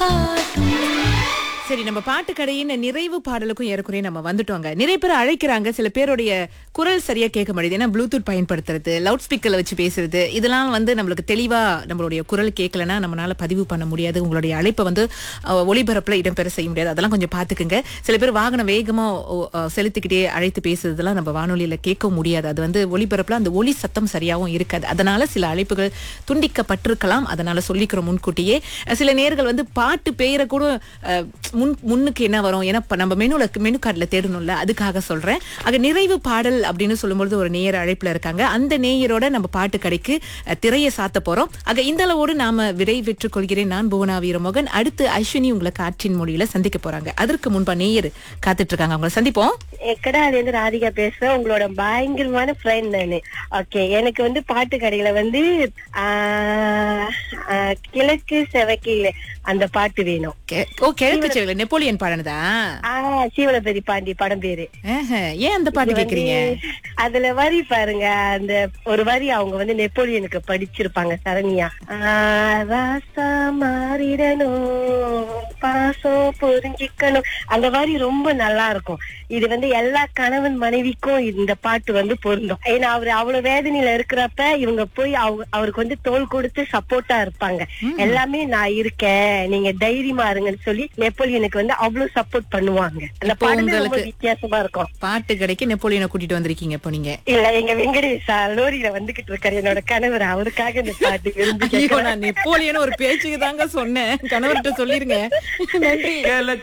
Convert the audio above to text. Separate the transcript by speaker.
Speaker 1: காட்டும்
Speaker 2: சரி நம்ம பாட்டு கடையின் நிறைவு பாடலுக்கும் ஏறக்குறைய நம்ம வந்துட்டோங்க நிறைய பேர் அழைக்கிறாங்க சில பேருடைய குரல் சரியா கேட்க முடியுது ஏன்னா ப்ளூடூத் பயன்படுத்துறது லவுட் ஸ்பீக்கர்ல வச்சு பேசுறது இதெல்லாம் வந்து நம்மளுக்கு தெளிவா நம்மளுடைய குரல் கேட்கலன்னா நம்மளால பதிவு பண்ண முடியாது உங்களுடைய அழைப்பை வந்து அஹ், ஒளிபரப்புல இடம்பெற செய்ய முடியாது அதெல்லாம் கொஞ்சம் பாத்துக்குங்க சில பேர் வாகனம் வேகமா ஓ, அஹ், செலுத்திக்கிட்டே அழைத்து பேசுறதெல்லாம் நம்ம வானொலியில கேட்க முடியாது அது வந்து ஒளிபரப்புல அந்த ஒளி சத்தம் சரியாவும் இருக்காது அதனால சில அழைப்புகள் துண்டிக்கப்பட்டிருக்கலாம் அதனால சொல்லிக்கிறோம் முன்கூட்டியே அஹ், சில நேர்கள் வந்து பாட்டு பெயரை கூட அஹ், முன் முன்னுக்கு என்ன வரும் ஏன்னா இப்ப நம்ம மெனுல மெனு கார்டில் தேடணும்ல அதுக்காக சொல்றேன் ஆக நிறைவு பாடல் அப்படின்னு சொல்லும்பொழுது ஒரு நேயர் அழைப்புல இருக்காங்க அந்த நேயரோட நம்ம பாட்டு கடைக்கு அஹ், திரையை சாத்த போறோம் ஆக இந்த அளவோடு நாம விடை பெற்றுக் கொள்கிறேன் நான் புவனா வீரமோகன் அடுத்து அஸ்வினி உங்களை காற்றின் மொழியில சந்திக்க போறாங்க அதற்கு முன்பா நேயர் காத்துட்டு இருக்காங்க அவங்கள சந்திப்போம்
Speaker 3: எக்கடால இருந்து ராதிகா பேசுறேன் உங்களோட பயங்கரமான ஃப்ரெண்ட் நானு ஓகே எனக்கு வந்து பாட்டு கடையில வந்து ஆஹ், ஆஹ், கிழக்கு செவக்கையில அந்த பாட்டு வேணும்
Speaker 2: கே- ஓ கிழக்கு செவில நெப்போலியன் பாடினதா
Speaker 3: ஆஹ் சீவலபதி பாண்டி படம் பேரு
Speaker 2: ஆஹா, ஏன் அந்த பாட்டு கேக்குறீங்க
Speaker 3: அதுல வரி பாருங்க அந்த ஒரு வரி அவங்க வந்து நெப்போலியனுக்கு படிச்சிருப்பாங்க சரணியா ஆஹ், ராசா மாறிடணும் பாசம் புரிஞ்சிக்கணும் அந்த வரி ரொம்ப நல்லா இருக்கும் இது வந்து எல்லா கணவன் மனைவிக்கும் இந்த பாட்டு வந்து பொருந்தும் ஏன்னா அவர் அவ்வளவு வேதனையில இருக்கிறப்ப இவங்க போய் அவங்க அவருக்கு வந்து தோல் கொடுத்து சப்போர்ட்டா இருப்பாங்க எல்லாமே நான் இருக்கேன் நீங்க தைரியமா இருங்கன்னு சொல்லி நெப்போலியனுக்கு வந்து அவ்வளவு சப்போர்ட் பண்ணுவாங்க அந்த
Speaker 2: இப்போ
Speaker 3: பாடல் ரொம்ப
Speaker 2: உங்களுக்கு-
Speaker 3: வித்தியாசமா இருக்கும்
Speaker 2: பாட்டு கடைக்கு நெப்போலியனை கூட்டிட்டு வந்திருக்கீங்க இப்போ நீங்க
Speaker 3: இல்ல எங்க வெங்கடேஷா லோரியில வந்துகிட்டு இருக்காரு என்னோட கணவர் அவருக்காக இந்த பாட்டு விரும்பி
Speaker 2: ஐயோ நான் நெப்போலியன் ஒரு பேச்சுக்கு தாங்க சொன்னேன் கணவர்கிட்ட சொல்லிருங்க நன்றி